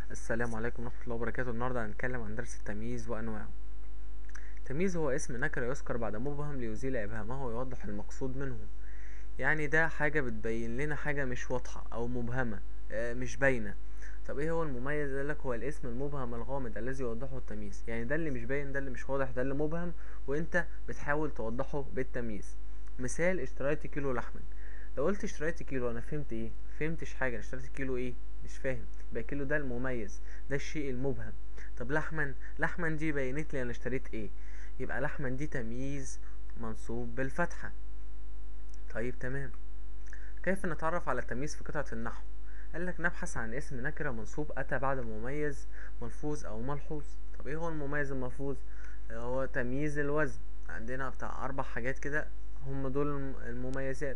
السلام عليكم ورحمة الله وبركاته النهاردة هنتكلم عن درس التمييز وأنواعه التمييز هو اسم نكرة يذكر بعد مبهم ليزيل إبهامه ويوضح المقصود منه يعني ده حاجة بتبين لنا حاجة مش واضحة أو مبهمة آه، مش باينة طب ايه هو المميز قال لك هو الاسم المبهم الغامض الذي يوضحه التمييز يعني ده اللي مش باين ده اللي مش واضح ده اللي مبهم وانت بتحاول توضحه بالتمييز مثال اشتريت كيلو لحما لو قلت اشتريت كيلو انا فهمت ايه فهمتش حاجة اشتريت كيلو ايه مش فاهم يبقى كيلو ده المميز ده الشيء المبهم طب لحما لحما دي بينت لي انا اشتريت ايه يبقى لحما دي تمييز منصوب بالفتحة طيب تمام كيف نتعرف على التمييز في قطعة النحو قال لك نبحث عن اسم نكرة منصوب أتى بعد مميز ملفوظ أو ملحوظ طب ايه هو المميز الملفوظ هو تمييز الوزن عندنا بتاع أربع حاجات كده هم دول الم- المميزات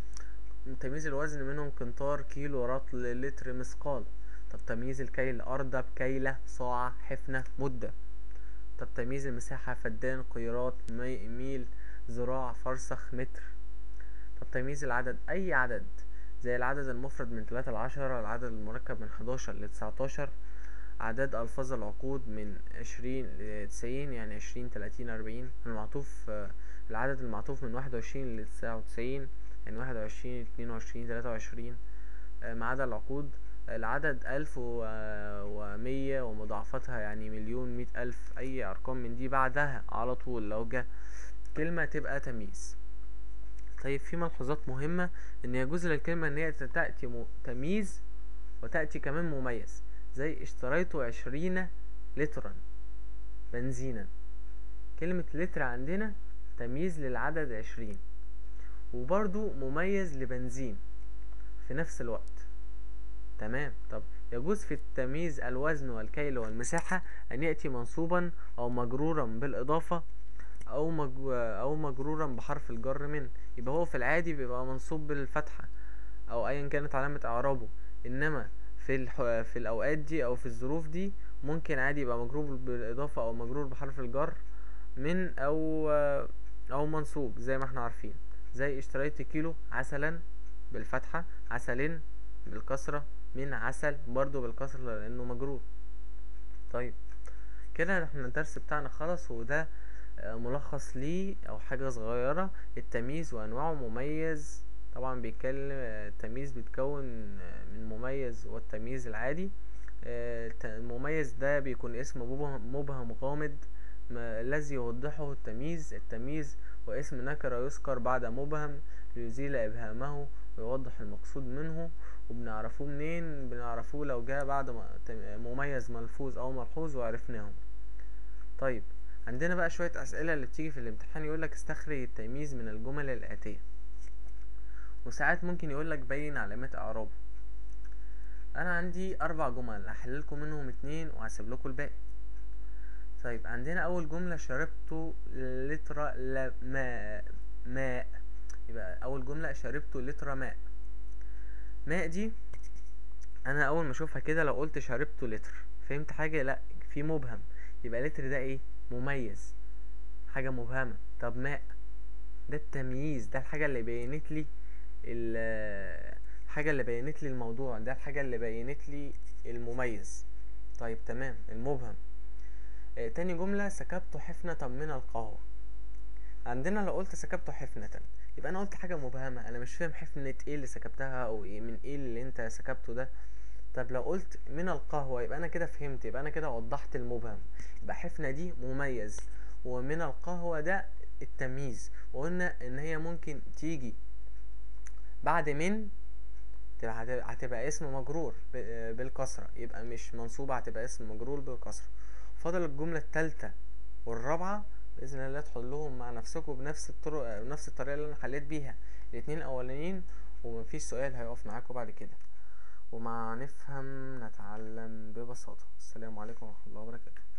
تمييز الوزن منهم قنطار كيلو رطل لتر مثقال طب تمييز الكيل أرض بكيلة صاع حفنة مدة طب تمييز المساحة فدان قيراط مي- ميل ذراع فرسخ متر طب تمييز العدد أي عدد زي العدد المفرد من تلاتة لعشرة العدد المركب من حداشر لتسعتاشر أعداد ألفاظ العقود من عشرين لتسعين يعني عشرين تلاتين أربعين المعطوف آه، العدد المعطوف من واحد وعشرين لتسعة وتسعين يعني واحد وعشرين اتنين وعشرين تلاتة وعشرين ما عدا العقود العدد ألف و- ومية ومضاعفتها يعني مليون مية ألف أي أرقام من دي بعدها على طول لو جه كلمة تبقى تمييز طيب في ملحوظات مهمة إن يجوز للكلمة إن هي تأتي م- تمييز وتأتي كمان مميز زي اشتريت عشرين لترا بنزينا كلمة لتر عندنا تمييز للعدد عشرين وبرضو مميز لبنزين في نفس الوقت تمام طب يجوز في التمييز الوزن والكيل والمساحة أن يأتي منصوبا أو مجرورا بالإضافة أو مج... أو مجرورا بحرف الجر من يبقى هو في العادي بيبقى منصوب بالفتحة أو أيا كانت علامة إعرابه إنما في الح... في الأوقات دي أو في الظروف دي ممكن عادي يبقى مجرور بالإضافة أو مجرور بحرف الجر من أو أو منصوب زي ما احنا عارفين زي اشتريت كيلو عسلا بالفتحة عسلين بالكسرة من عسل برضو بالكسرة لأنه مجرور طيب كده احنا الدرس بتاعنا خلص وده آه، ملخص ليه أو حاجة صغيرة التمييز وأنواعه مميز طبعا بيتكلم آه، التمييز بيتكون آه، من مميز والتمييز العادي آه، الت- المميز ده بيكون اسم مبهم مبهم غامض ما الذي يوضحه التمييز التمييز واسم نكرة يذكر بعد مبهم ليزيل إبهامه ويوضح المقصود منه وبنعرفوه منين بنعرفوه لو جاء بعد م- تم- مميز ملفوظ أو ملحوظ وعرفناه طيب عندنا بقى شوية أسئلة اللي بتيجي في الامتحان يقولك استخرج التمييز من الجمل الآتية وساعات ممكن يقولك بين علامات إعرابه أنا عندي أربع جمل هحللكم منهم اتنين وهسيب لكم الباقي طيب عندنا أول جملة شربت لتر ل- ماء ماء يبقى أول جملة شربت لتر ماء ماء دي أنا أول ما أشوفها كده لو قلت شربت لتر فهمت حاجة لأ في مبهم يبقى لتر ده إيه مميز حاجة مبهمة طب ماء ده التمييز ده الحاجة اللي بينت لي ال- الحاجة اللي بينت لي الموضوع ده الحاجة اللي بينت لي المميز طيب تمام المبهم آه، تاني جملة سكبت حفنة من القهوة عندنا لو قلت سكبت حفنة يبقى انا قلت حاجة مبهمة انا مش فاهم حفنة ايه اللي سكبتها او ايه من ايه اللي انت سكبته ده طب لو قلت من القهوة يبقى انا كده فهمت يبقى انا كده وضحت المبهم يبقى حفنة دي مميز ومن القهوة ده التمييز وقلنا ان هي ممكن تيجي بعد من تبقى هت- هتبقى اسم مجرور ب- بالكسرة يبقى مش منصوبة هتبقى اسم مجرور بالكسرة فاضل الجملة التالتة والرابعة بإذن الله تحلهم مع نفسكم بنفس الطرق بنفس الطريقة اللي أنا حليت بيها الاتنين الأولانيين ومفيش سؤال هيقف معاكم بعد كده ومع نفهم نتعلم ببساطة السلام عليكم ورحمة الله وبركاته